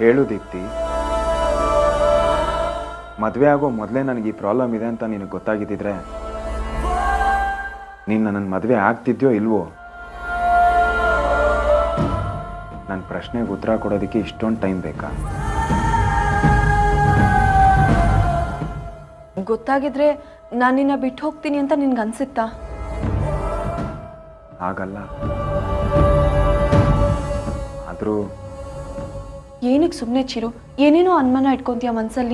ಹೇಳು ದೀಪ್ತಿ ಮದುವೆ ಆಗೋ ಮೊದಲೇ ನನಗೆ ಈ ಪ್ರಾಬ್ಲಮ್ ಇದೆ ಅಂತ ನಿನಗೆ ಗೊತ್ತಾಗಿದ್ದಿದ್ರೆ ನೀನು ನನ್ನ ಮದುವೆ ಆಗ್ತಿದ್ಯೋ ಇಲ್ವೋ ನನ್ನ ಪ್ರಶ್ನೆಗೆ ಉತ್ತರ ಕೊಡೋದಕ್ಕೆ ಇಷ್ಟೊಂದು ಟೈಮ್ ಬೇಕಾ ಗೊತ್ತಾಗಿದ್ರೆ ನಾನು ನಿನ್ನ ಬಿಟ್ಟು ಹೋಗ್ತೀನಿ ಅಂತ ನಿನ್ಗೆ ಅನ್ಸುತ್ತಾ ಹಾಗಲ್ಲ ಆದರೂ ಏನಕ್ಕೆ ಸುಮ್ಮನೆ ಚಿರು ಏನೇನೋ ಅನುಮಾನ ಇಟ್ಕೊಂತೀಯ ಮನ್ಸಲ್ಲಿ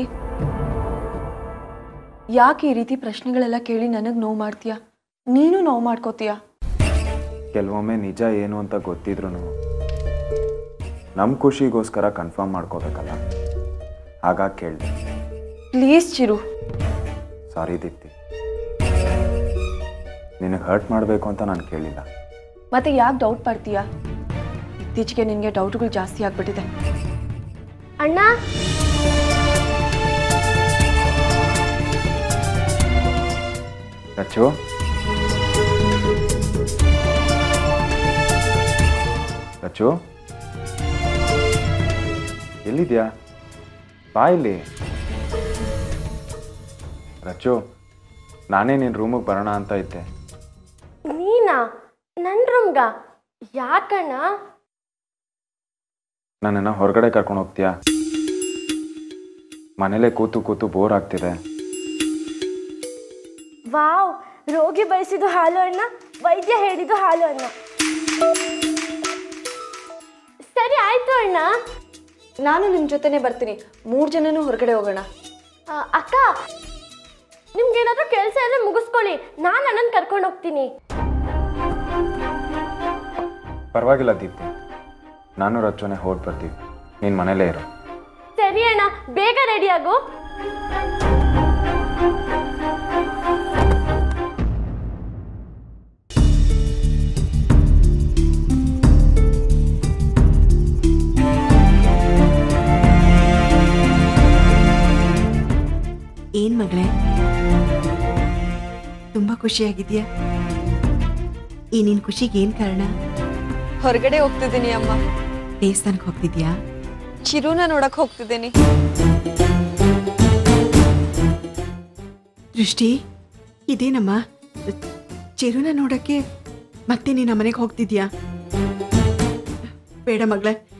ಯಾಕೆ ಈ ರೀತಿ ಪ್ರಶ್ನೆಗಳೆಲ್ಲ ಕೇಳಿ ನನಗೆ ನೋವು ಮಾಡ್ತೀಯ ನೀನು ನೋವು ಮಾಡ್ಕೋತೀಯ ಕೆಲವೊಮ್ಮೆ ನಿಜ ಏನು ಅಂತ ಗೊತ್ತಿದ್ರು ನಮ್ಮ ಖುಷಿಗೋಸ್ಕರ ಕನ್ಫರ್ಮ್ ಮಾಡ್ಕೋಬೇಕಲ್ಲ ಹಾಗಾಗಿ ಕೇಳಿದೆ ಪ್ಲೀಸ್ ಚಿರು ಸಾರಿ ದೀಪ್ತಿ ನಿನಗೆ ಹರ್ಟ್ ಮಾಡಬೇಕು ಅಂತ ನಾನು ಕೇಳಿಲ್ಲ ಮತ್ತೆ ಯಾಕೆ ಡೌಟ್ ಪಡ್ತೀಯಾ ಇತ್ತೀಚೆಗೆ ನಿನಗೆ ಡೌಟ್ಗಳು ಜಾಸ್ತಿ ಆಗ್ಬಿಟ್ಟಿದೆ ಅಣ್ಣ ರಚ್ಚು ರಚ್ಚು ಎಲ್ಲಿದ್ಯಾ ಬಾ ಇಲ್ಲಿ ರಚ್ಚು ನಾನೇ ನಿನ್ನ ರೂಮಿಗೆ ಬರೋಣ ಅಂತ ಇದ್ದೆ ನೀನಾ ನನ್ನ ರೂಮ್ಗ ಯಾಕಣ್ಣ ನನ್ನನ್ನು ಹೊರಗಡೆ ಕರ್ಕೊಂಡು ಹೋಗ್ತೀಯಾ ಮನೇಲೇ ಕೂತು ಕೂತು ಬೋರ್ ಆಗ್ತಿದೆ ವಾವ್ ರೋಗಿ ಬಯಸಿದ್ದು ಹಾಲು ಅಣ್ಣ ವೈದ್ಯ ಹೇಳಿದ್ದು ಹಾಲು ಅಣ್ಣ ಸರಿ ಆಯ್ತು ಅಣ್ಣ ನಾನು ನಿಮ್ಮ ಜೊತೆನೇ ಬರ್ತೀನಿ ಮೂರು ಜನನೂ ಹೊರಗಡೆ ಹೋಗೋಣ ಆ, ಅಕ್ಕ ನಿಮ್ಗೇನಾದ್ರೂ ಕೆಲಸ ಇದ್ರೆ ಮುಗಿಸ್ಕೊಳ್ಳಿ ನಾನು ಅಣ್ಣನ ಕರ್ಕೊಂಡು ಹೋಗ್ತೀನಿ ಪರವಾಗಿಲ್ಲ ದೀಪ್ತಿ ನಾನು ರಚ್ಚುನೆ ಹೊರಟು ಬರ್ತೀವಿ ನೀನು ಮನೇಲೇ ಇರು ಸರಿ ಅಣ್ಣ ಬೇಗ ರೆಡಿ ಆಗು ಏನ್ ಮಗಳೇ ತುಂಬಾ ಖುಷಿಯಾಗಿದ್ಯಾ ಈ ನಿನ್ ಖುಷಿಗೆ ಏನ್ ಕಾರಣ ಹೊರಗಡೆ ಹೋಗ್ತಿದ್ದೀನಿ ಅಮ್ಮ ದೇವಸ್ಥಾನಕ್ಕೆ ಹೋಗ್ತಿದ್ಯಾ ಚಿರುನ ನೋಡಕ್ ಹೋಗ್ತಿದ್ದೀನಿ ದೃಷ್ಟಿ ಇದೇನಮ್ಮ ಚಿರುನ ನೋಡಕ್ಕೆ ಮತ್ತೆ ನೀನು ಮನೆಗೆ ಹೋಗ್ತಿದ್ಯಾ ಬೇಡ ಮಗಳೇ